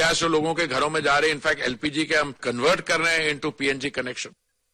gas जो लोगों के घरों में जा रहे हैं इनफैक्ट एलपीजी के हम कन्वर्ट कर रहे हैं इनटू पीएनजी कनेक्शन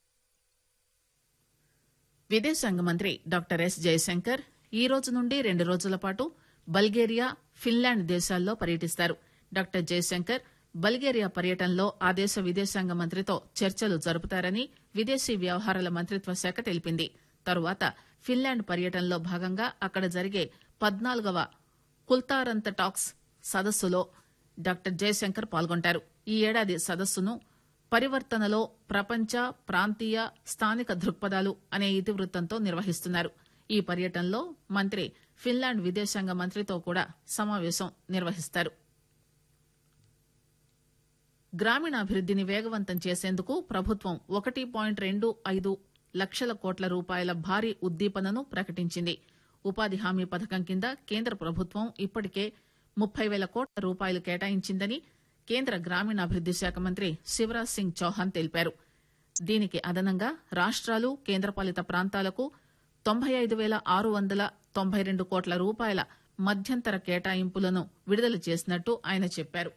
విదేశాంగ మంత్రి డాక్టర్ ఎస్ జయశంకర్ ఈ రోజు నుండి రెండు రోజుల పాటు బల్గేరియా ఫిన్లాండ్ దేశాల్లో పర్యటిస్తారు డాక్టర్ జయశంకర్ బల్గేరియా పర్యటనలో ఆ దేశ విదేశాంగ మంత్రితో చర్చలు జరుపుతారని విదేశీ వ్యవహారాల మంత్రిత్వ శాఖ తెలిపింది తరువాత ఫిన్లాండ్ పర్యటనలో భాగంగా అక్కడ జరిగే పద్నాలుగవ కుల్తారంత టాక్స్ సదస్సులో డాక్టర్ జయశంకర్ పాల్గొంటారు ఈ ఏడాది సదస్సును పరివర్తనలో ప్రపంచ ప్రాంతీయ స్థానిక దృక్పథాలు అనే ఇతివృత్తంతో నిర్వహిస్తున్నారు ఈ పర్యటనలో మంత్రి ఫిన్లాండ్ విదేశాంగ మంత్రితో కూడా సమావేశం నిర్వహిస్తారు గ్రామీణాభివృద్దిని వేగవంతం చేసేందుకు ప్రభుత్వం ఒకటి పాయింట్ రెండు ఐదు లక్షల కోట్ల రూపాయల భారీ ఉద్దీపనను ప్రకటించింది ఉపాధి హామీ పథకం కింద కేంద్ర ప్రభుత్వం ఇప్పటికే ముప్పై వేల కోట్ల రూపాయలు కేటాయించిందని కేంద్ర గ్రామీణాభివృద్ది శాఖ మంత్రి శివరాజ్ సింగ్ చౌహాన్ తెలిపారు దీనికి అదనంగా రాష్ట్రాలు కేంద్రపాలిత ప్రాంతాలకు తొంభై ఐదు వేల ఆరు వందల తొంభై రెండు కోట్ల రూపాయల మధ్యంతర కేటాయింపులను విడుదల చేసినట్టు ఆయన చెప్పారు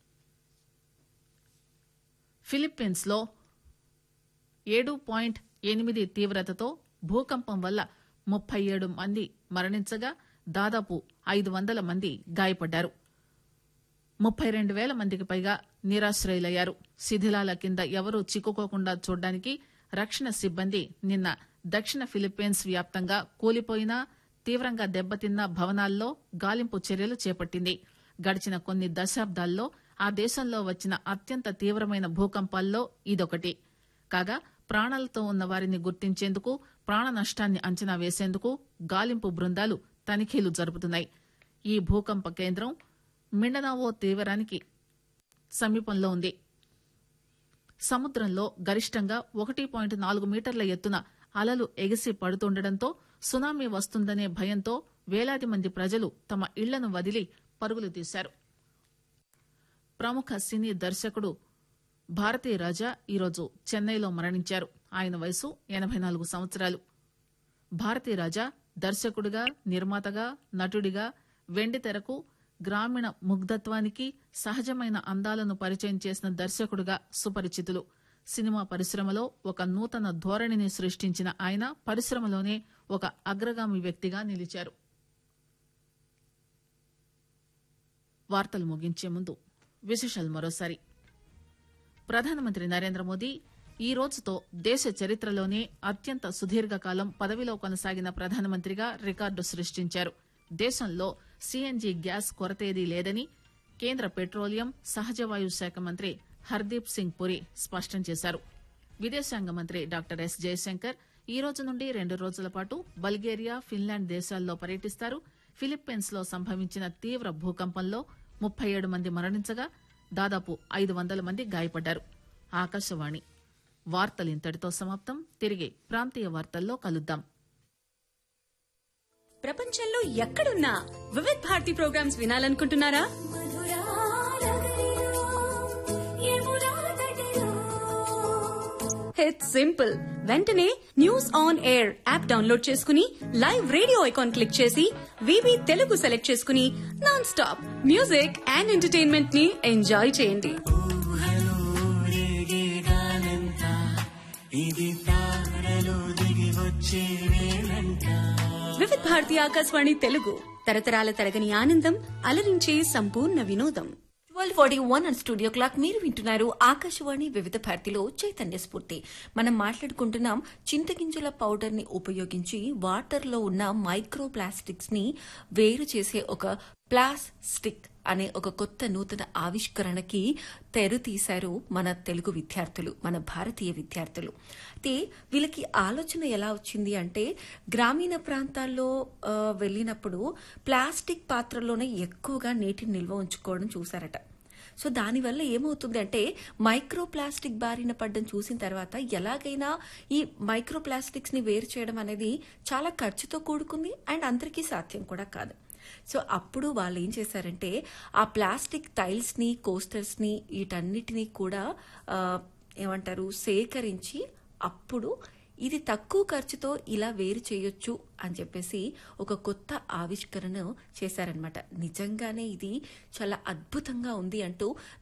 ఫిలిప్పీన్స్ లో ఏడు పాయింట్ ఎనిమిది తీవ్రతతో భూకంపం వల్ల ముప్పై ఏడు మంది మరణించగా దాదాపు ఐదు వందల మంది గాయపడ్డారు ముప్పై రెండు వేల మందికి పైగా నిరాశ్రయులయ్యారు శిథిలాల కింద ఎవరూ చిక్కుకోకుండా చూడడానికి రక్షణ సిబ్బంది నిన్న దక్షిణ ఫిలిప్పీన్స్ వ్యాప్తంగా కూలిపోయిన తీవ్రంగా దెబ్బతిన్న భవనాల్లో గాలింపు చర్యలు చేపట్టింది గడిచిన కొన్ని దశాబ్దాల్లో ఆ దేశంలో వచ్చిన అత్యంత తీవ్రమైన భూకంపాల్లో ఇదొకటి కాగా ప్రాణాలతో ఉన్న వారిని గుర్తించేందుకు ప్రాణ నష్టాన్ని అంచనా వేసేందుకు గాలింపు బృందాలు తనిఖీలు జరుపుతున్నాయి ఈ భూకంప కేంద్రం మిండనావో తీవ్రానికి సమీపంలో ఉంది సముద్రంలో గరిష్టంగా ఒకటి పాయింట్ నాలుగు మీటర్ల ఎత్తున అలలు ఎగిసి పడుతుండటంతో సునామీ వస్తుందనే భయంతో వేలాది మంది ప్రజలు తమ ఇళ్లను వదిలి పరుగులు తీశారు ప్రముఖ సినీ దర్శకుడు భారతీ రాజా ఈరోజు చెన్నైలో మరణించారు ఆయన వయసు ఎనబై నాలుగు సంవత్సరాలు భారతీ రాజా దర్శకుడిగా నిర్మాతగా నటుడిగా వెండి తెరకు గ్రామీణ ముగ్ధత్వానికి సహజమైన అందాలను పరిచయం చేసిన దర్శకుడిగా సుపరిచితులు సినిమా పరిశ్రమలో ఒక నూతన ధోరణిని సృష్టించిన ఆయన పరిశ్రమలోనే ఒక అగ్రగామి వ్యక్తిగా నిలిచారు వార్తలు ముగించే ముందు విశేషాలు మరోసారి ప్రధానమంత్రి నరేంద్ర మోదీ ఈ రోజుతో దేశ చరిత్రలోనే అత్యంత సుదీర్ఘకాలం పదవిలో కొనసాగిన ప్రధానమంత్రిగా రికార్డు సృష్టించారు దేశంలో సీఎన్జీ గ్యాస్ కొరతేదీ లేదని కేంద్ర పెట్రోలియం సహజవాయు శాఖ మంత్రి హర్దీప్ సింగ్ పురి స్పష్టం చేశారు విదేశాంగ మంత్రి డాక్టర్ ఎస్ జయశంకర్ ఈ రోజు నుండి రెండు రోజుల పాటు బల్గేరియా ఫిన్లాండ్ దేశాల్లో పర్యటిస్తారు ఫిలిప్పీన్స్ లో సంభవించిన తీవ్ర భూకంపంలో ముప్పై ఏడు మంది మరణించగా దాదాపు ఐదు వందల మంది గాయపడ్డారు ఆకాశవాణి వార్తలు ఇంతటితో సమాప్తం తిరిగి ప్రాంతీయ వార్తల్లో కలుద్దాం ప్రపంచంలో ఎక్కడున్నా వివిధ్ భారతి ప్రోగ్రామ్స్ వినాలనుకుంటున్నారా ఇట్స్ సింపుల్ వెంటనే news on air app download చేసుకుని లైవ్ రేడియో ఐకాన్ క్లిక్ చేసి వివి తెలుగు సెలెక్ట్ చేసుకుని non stop music and entertainment ని ఎంజాయ్ చేయండి వివిధ్ భారతి ఆకాశవాణి తెలుగు తరతరాల తరగని ఆనందం అలరించే సంపూర్ణ వినోదం twelve forty one and studio clock మీరు వింటున్నారు ఆకాశవాణి వివిధ భారతిలో చైతన్య స్ఫూర్తి మనం మాట్లాడుకుంటున్నాం చింతగింజల పౌడర్ ని ఉపయోగించి వాటర్ లో ఉన్న మైక్రో ప్లాస్టిక్స్ ని వేరు చేసే ఒక ప్లాస్టిక్ అనే ఒక కొత్త నూతన ఆవిష్కరణకి తెరు తీశారు మన తెలుగు విద్యార్థులు మన భారతీయ విద్యార్థులు అయితే వీళ్ళకి ఆలోచన ఎలా వచ్చింది అంటే గ్రామీణ ప్రాంతాల్లో ఆ, వెళ్ళినప్పుడు ప్లాస్టిక్ పాత్రలోనే ఎక్కువగా నీటిని నిల్వ ఉంచుకోవడం చూశారట సో దానివల్ల ఏమవుతుంది అంటే మైక్రో ప్లాస్టిక్ బారిన పడ్డం చూసిన తర్వాత ఎలాగైనా ఈ మైక్రో ప్లాస్టిక్స్ ని వేరు చేయడం అనేది చాలా ఖర్చుతో కూడుకుంది అండ్ అందరికీ సాధ్యం కూడా కాదు సో అప్పుడు వాళ్ళు ఏం చేశారంటే ఆ ప్లాస్టిక్ టైల్స్ ని కోస్టర్స్ ని వీటన్నిటినీ కూడా ఆ, ఏమంటారు సేకరించి అప్పుడు ఇది తక్కువ ఖర్చుతో ఇలా వేరు చేయొచ్చు అని చెప్పేసి ఒక కొత్త ఆవిష్కరణ చేశారనమాట నిజంగానే ఇది చాలా అద్భుతంగా ఉంది అంటూ